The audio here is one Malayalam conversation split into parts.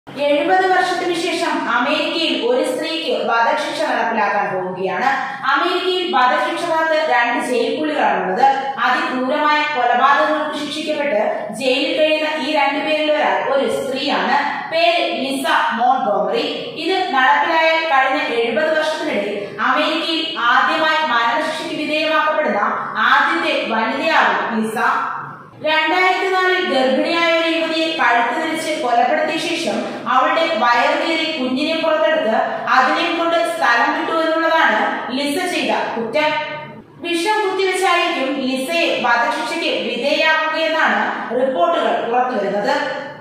എഴുപത് വർഷത്തിനു ശേഷം അമേരിക്കയിൽ ഒരു സ്ത്രീക്ക് വധശിക്ഷ നടപ്പിലാക്കാൻ പോവുകയാണ് അമേരിക്കയിൽ വധശിക്ഷകൾക്ക് രണ്ട് ജയിൽ പുള്ളികളാണുള്ളത് അതിക്രൂരമായ കൊലപാതകങ്ങൾക്ക് ശിക്ഷിക്കപ്പെട്ട് ജയിലിൽ കഴിയുന്ന ഈ രണ്ടുപേരിൽ ഒരാൾ ഒരു സ്ത്രീയാണ് പേര് ലിസ മോൺഗോമറി ഇത് നടപ്പിലായ കഴിഞ്ഞ എഴുപത് വർഷത്തിനിടെ അമേരിക്കയിൽ ആദ്യമായി മരണശിക്ഷയ്ക്ക് വിധേയമാക്കപ്പെടുന്ന ആദ്യത്തെ വനിതയാകും ലിസ രണ്ടായിരത്തി നാലിൽ ഗർഭിണിയായ ഒരു യുവതിയെ കഴുത്ത് തിരിച്ച് കൊലപ്പെടുത്തിയ ശേഷം അവളുടെ വയർ കീറി കുഞ്ഞിനെ പുറത്തെടുത്ത് അതിനെ കൊണ്ട് സ്ഥലം വിട്ടു എന്നുള്ളതാണ് ലിസ ചെയ്ത കുറ്റം വിഷം കുത്തിവെച്ചായിരിക്കും ലിസയെ വധശിക്ഷയ്ക്ക് വിധേയയാക്കുകയെന്നാണ് റിപ്പോർട്ടുകൾ പുറത്തുവരുന്നത്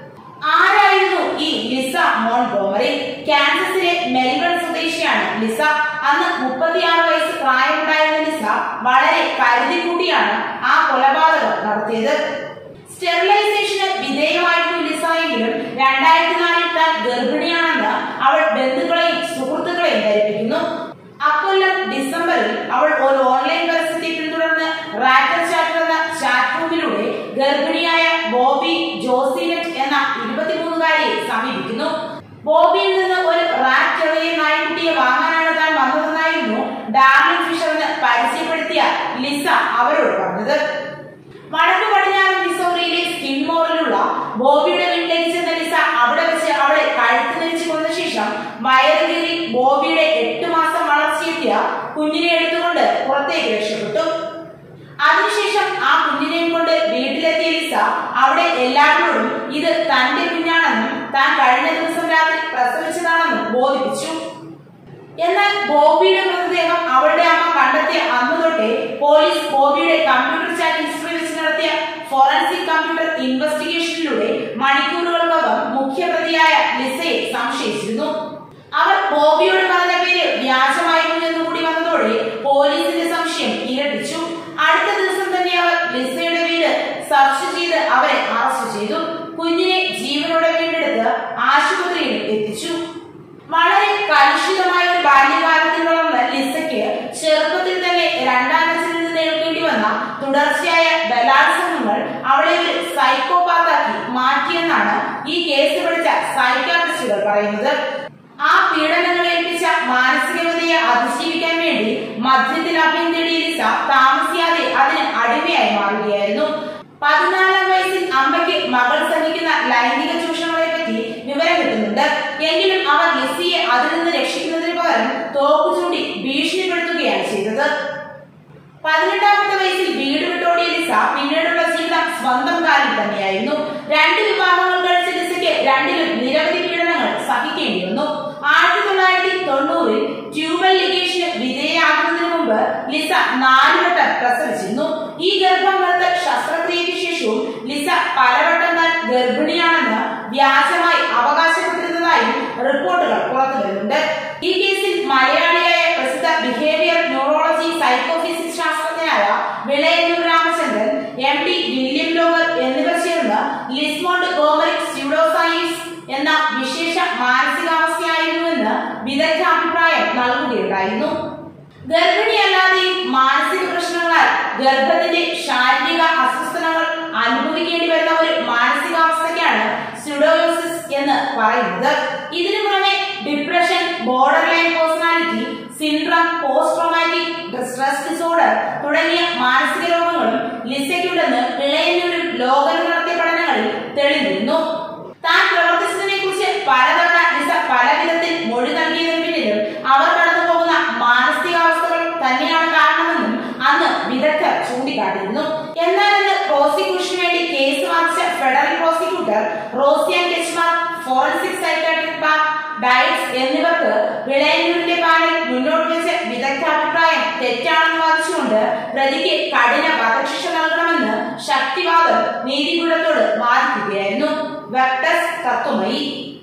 ആരായിരുന്നു ഈ ലിസ മോൺഗോമറി കാൻസസിലെ മെൽബൺ സ്വദേശിയാണ് ലിസ അന്ന് മുപ്പത്തിയാറ് വയസ്സ് പ്രായമുണ്ടായിരുന്ന ലിസ വളരെ കരുതിക്കൂട്ടിയാണ് ആ കൊലപാതകം നടത്തിയത് സ്റ്റെറിലൈസേഷന് വിധേയമായിരുന്നു ലിസ എങ്കിലും രണ്ടായിരത്തി നാലിൽ താൻ ഗർഭിണിയാണെന്ന് അവൾ ബന്ധുക്കളെയും സുഹൃത്തുക്കളെയും ധരിപ്പിക്കുന്നു അക്കൊല്ലം ഡിസംബറിൽ അവൾ ഒരു ഓൺലൈൻ പരസ്യത്തെ പിന്തുടർന്ന് റാറ്റർ ചാറ്റർ എന്ന ചാറ്റ് റൂമിലൂടെ ഗർഭിണിയായ ബോബി ജോസിനെറ്റ് എന്ന ഇരുപത്തിമൂന്നുകാരിയെ സമീപിക്കുന്നു ബോബിയിൽ നിന്ന് ഒരു റാറ്റ് ചെറിയ നായ്ക്കുട്ടിയെ വാങ്ങാനാണ് താൻ വന്നതെന്നായിരുന്നു ഡാർലിൻ ഫിഷറിന് പരിചയപ്പെടുത്തിയ ലിസ അവരോട് പറഞ്ഞത് വടക്ക് പടിഞ്ഞാറൻ മിസോറിയിലെ സ്കിൻമോറിലുള്ള ബോബിയുടെ വീട്ടിലേക്ക് ചെന്ന ലിസ അവിടെ വെച്ച് അവളെ കഴുത്ത് ധരിച്ചു കൊണ്ട ശേഷം വയറ് കീറി ബോബിയുടെ എട്ട് മാസം വളർച്ചയെത്തിയ കുഞ്ഞിനെ എടുത്തുകൊണ്ട് പുറത്തേക്ക് രക്ഷപ്പെട്ടു അതിനുശേഷം ആ കുഞ്ഞിനെയും കൊണ്ട് വീട്ടിലെത്തിയ ലിസ അവിടെ എല്ലാവരോടും ഇത് തന്റെ കുഞ്ഞാണെന്നും താൻ കഴിഞ്ഞ ദിവസം രാത്രി പ്രസവിച്ചതാണെന്നും ബോധിപ്പിച്ചു എന്നാൽ ബോബിയുടെ മൃതദേഹം അവളുടെ അമ്മ കണ്ടെത്തിയ അന്ന് തൊട്ടേ പോലീസ് ബോബിയുടെ കമ്പ്യൂട്ടർ ചാറ്റ് ഹിസ്റ്ററി വെച്ച് നടത്തിയ ഫോറൻസിക് കമ്പ്യൂട്ടർ ഇൻവെസ്റ്റിഗേഷനിലൂടെ മണിക്കൂറുകൾക്കകം മുഖ്യപ്രതിയായ ലിസയെ സംശയിച്ചിരുന്നു അവർ ബോബിയോട് പറഞ്ഞ പേര് വ്യാജമായിരുന്നു എന്ന് കൂടി വന്നതോടെ പോലീസിന്റെ സംശയം ഇരട്ടിച്ചു അടുത്ത ദിവസം തന്നെ അവർ ലിസയുടെ വീട് സെർച്ച് ചെയ്ത് അവരെ അറസ്റ്റ് ചെയ്തു കുഞ്ഞിനെ ജീവനോടെ വീണ്ടെടുത്ത് ആശുപത്രിയിൽ എത്തിച്ചു വളരെ കലുഷിതമായ ഒരു ബാല്യകാലത്തിൽ വളർന്ന ലിസയ്ക്ക് ചെറുപ്പത്തിൽ തന്നെ രണ്ടാം ക്ലാസ്സിൽ നിന്ന് ഏൽക്കേണ്ടി വന്ന തുടർച്ചയായ ബലാത്സംഗങ്ങൾ അവളെ ഒരു സൈക്കോപാത്താക്കി മാറ്റിയെന്നാണ് ഈ കേസ് പഠിച്ച സൈക്കാട്രിസ്റ്റുകൾ പറയുന്നത് ആ പീഡനങ്ങൾ ഏൽപ്പിച്ച മാനസികതയെ അതിജീവിക്കാൻ വേണ്ടി മദ്യത്തിൽ അഭയം തേടിയ ലിസ താമസിയാതെ അതിന് അടിമയായി മാറുകയായിരുന്നു പതിനാലാം വയസ്സിൽ അമ്മയ്ക്ക് മകൾ സഹിക്കുന്ന ലൈംഗിക ചൂഷണങ്ങളെ പറ്റി വിവരം കിട്ടുന്നുണ്ട് എങ്കിലും അവർ ലിസിയെ അതിൽ നിന്ന് രക്ഷിക്കുന്നതിന് പകരം തോക്ക് ചൂണ്ടി ഭീഷണിപ്പെടുത്തുകയാണ് ചെയ്തത് പതിനെട്ടാമത്തെ വയസ്സിൽ വീട് വിട്ടോടിയ ലിസ പിന്നീടുള്ള ജീവിതം സ്വന്തം കാലിൽ തന്നെയായിരുന്നു രണ്ട് വിവാഹങ്ങൾ കഴിച്ച ലിസയ്ക്ക് രണ്ടിലും നിരവധി പീഡനങ്ങൾ സഹിക്കേണ്ടി വന്നു ആയിരത്തി തൊള്ളായിരത്തി തൊണ്ണൂറിൽ ട്യൂബൽ ലിഗേഷന് വിധേയയാകുന്നതിന് മുമ്പ് ലിസ നാലുവട്ടം പ്രസവിച്ചിരുന്നു ഈ ഗർഭം വളർത്ത ശസ്ത്രക്രിയയ്ക്ക് ശേഷവും ലിസ പലവട്ടം താൻ ഗർഭിണിയാണെന്ന് വ്യാജമായി അവകാശപ്പെട്ടിരുന്നതായും റിപ്പോർട്ടുകൾ പുറത്തു വരുന്നുണ്ട് ഈ കേസിൽ മലയാളിയായ പ്രസിദ്ധ ബിഹേവിയർ ന്യൂറോളജി സൈക്കോഫിസിക്സ് ശാസ്ത്രജ്ഞനായ Vilayanur Ramachandran M D William Logar എന്നിവർ ചേർന്ന് ലിസ്മോണ്ട് ഗോമറിക് സ്യൂഡോസൈൻസ് എന്ന വിശേഷ മാനസികാവസ്ഥയായിരുന്നുവെന്ന് വിദഗ്ധ അഭിപ്രായം നൽകുകയുണ്ടായിരുന്നു ഗർഭിണിയല്ലാതെയും മാനസിക പ്രശ്നങ്ങളാൽ ഗർഭത്തിന്റെ ശാരീരിക അസ്വസ്ഥതകൾ അനുഭവിക്കേണ്ടി വരുന്ന ഒരു മാനസികാവസ്ഥയ്ക്കാണ് സ്യൂഡോയോസിസ് എന്ന് പറയുന്നത് ഇതിനു പുറമെ depression borderline personality syndrome post traumatic stress disorder തുടങ്ങിയ മാനസിക രോഗങ്ങളും ലിസയ്ക്കുണ്ടെന്ന് ഇളയന്നൂരിൽ ലോകത്തിൽ നടത്തിയ പഠനങ്ങളിൽ തെളിഞ്ഞിരുന്നു താൻ പ്രവർത്തിച്ചതിനെ കുറിച്ച് പലതവണ ലിസ പല വിധത്തിൽ മൊഴി നൽകിയതിനു പിന്നിലും അവർ കടന്നു പോകുന്ന മാനസികാവസ്ഥകൾ തന്നെയാണ് കാരണമെന്നും അന്ന് വിദഗ്ധർ ചൂണ്ടിക്കാട്ടിയിരുന്നു എന്നാൽ ഇന്ന് പ്രോസിക്യൂഷന് വേണ്ടി കേസ് വാദിച്ച federal prosecutor Roseann Ketchmark forensic psychiatric Park Dietz എന്നിവർക്ക് വിളയന്നൂരിന്റെ പാനൽ മുന്നോട്ട് വെച്ച വിദഗ്ധാഭിപ്രായം തെറ്റാണെന്ന് വാദിച്ചുകൊണ്ട് പ്രതിക്ക് കഠിന വധശിക്ഷ നൽകണമെന്ന് ശക്തിവാദം നീതിപീഠത്തോട് വാദിക്കുകയായിരുന്നു വെക്ടസ് തത്വമയി